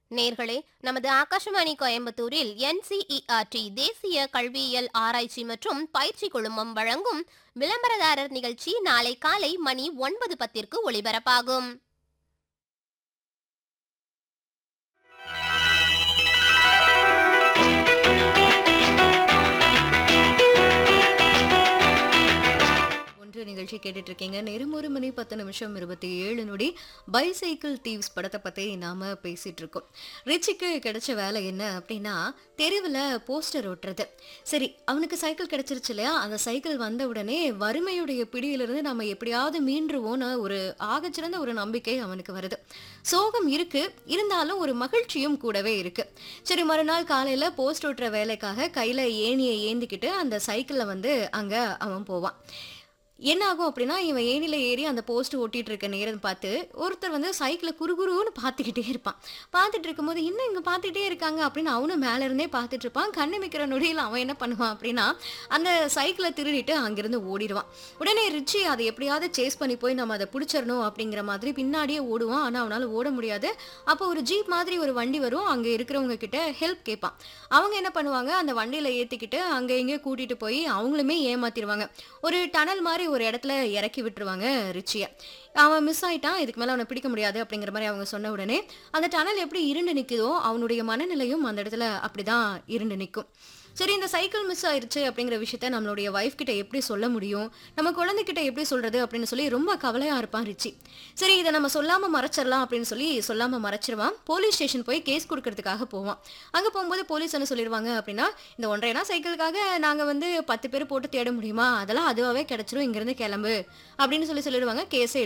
நேர்களே நமது ஆகாஷவாணி கோயம்புத்தூரில் என்சிஇஆர்டி தேசிய கல்வியியல் ஆராய்ச்சி மற்றும் பயிற்சி குழுமம் வழங்கும் விளம்பரதாரர் நிகழ்ச்சி நாளை காலை மணி ஒன்பது பத்திற்கு ஒளிபரப்பாகும் ஒன்று நிகழ்ச்சி கேட்டுட்டு இருக்கீங்க நேரம் ஒரு மணி பத்து நிமிஷம் இருபத்தி ஏழு நொடி பைசைக்கிள் தீவ்ஸ் படத்தை பத்தி நாம பேசிட்டு இருக்கோம் ரிச்சிக்கு கிடைச்ச வேலை என்ன அப்படின்னா தெருவில் போஸ்டர் ஒட்டுறது சரி அவனுக்கு சைக்கிள் கிடைச்சிருச்சு இல்லையா அந்த சைக்கிள் வந்த உடனே வறுமையுடைய பிடியிலிருந்து நம்ம எப்படியாவது மீண்டுருவோன்னு ஒரு ஆகச்சிறந்த ஒரு நம்பிக்கை அவனுக்கு வருது சோகம் இருக்கு இருந்தாலும் ஒரு மகிழ்ச்சியும் கூடவே இருக்கு சரி மறுநாள் காலையில போஸ்ட் ஒட்டுற வேலைக்காக கையில ஏணியை ஏந்திக்கிட்டு அந்த சைக்கிள்ல வந்து அங்க அவன் போவான் என்ன ஆகும் அப்படின்னா இவன் ஏணில ஏறி அந்த போஸ்ட் ஓட்டிட்டு இருக்க நேரம் பார்த்து ஒருத்தர் வந்து சைக்கிளை குறுகுறுன்னு பார்த்துக்கிட்டே இருப்பான் பார்த்துட்டு இருக்கும்போது இன்னும் இங்க பார்த்துக்கிட்டே இருக்காங்க அப்படின்னு அவனும் மேல இருந்தே பார்த்துட்டு இருப்பான் கண்ணு மிக்கிற நொடியில் அவன் என்ன பண்ணுவான் அப்படின்னா அந்த சைக்கிளை திருடிட்டு அங்கிருந்து ஓடிடுவான் உடனே ரிச்சி அதை எப்படியாவது சேஸ் பண்ணி போய் நம்ம அதை பிடிச்சிடணும் அப்படிங்கிற மாதிரி பின்னாடியே ஓடுவான் ஆனா அவனால ஓட முடியாது அப்போ ஒரு ஜீப் மாதிரி ஒரு வண்டி வரும் அங்க இருக்கிறவங்க கிட்ட ஹெல்ப் கேட்பான் அவங்க என்ன பண்ணுவாங்க அந்த வண்டியில ஏத்திக்கிட்டு அங்க இங்கே கூட்டிட்டு போய் அவங்களுமே ஏமாத்திடுவாங்க ஒரு டனல் மாதிரி ஒரு இடத்துல இறக்கி விட்டுருவாங்க ரிச்சியை அவன் மிஸ் ஆயிட்டான் இதுக்கு மேல அவனை பிடிக்க முடியாது அப்படிங்கிற மாதிரி அவங்க சொன்ன உடனே அந்த டனல் எப்படி இருண்டு நிக்குதோ அவனுடைய மனநிலையும் அந்த இடத்துல அப்படிதான் இருண்டு நிற்கும் சரி இந்த சைக்கிள் மிஸ் ஆயிருச்சு அப்படிங்கிற விஷயத்த நம்மளுடைய வைஃப் கிட்ட எப்படி சொல்ல முடியும் நம்ம குழந்தைகிட்ட எப்படி சொல்றது அப்படின்னு சொல்லி ரொம்ப கவலையா இருப்பான் ரிச்சி சரி இதை நம்ம சொல்லாம மறைச்சிடலாம் அப்படின்னு சொல்லி சொல்லாம மறைச்சிருவான் போலீஸ் ஸ்டேஷன் போய் கேஸ் கொடுக்கறதுக்காக போவான் அங்க போகும்போது போலீஸ் என்ன சொல்லிடுவாங்க அப்படின்னா இந்த ஒன்றரை நாள் சைக்கிளுக்காக நாங்க வந்து பத்து பேர் போட்டு தேட முடியுமா அதெல்லாம் அதுவாகவே கிடைச்சிரும் இங்கிருந்து கிளம்பு அப்படின்னு சொல்லி சொல்லிடுவாங்க கேஸை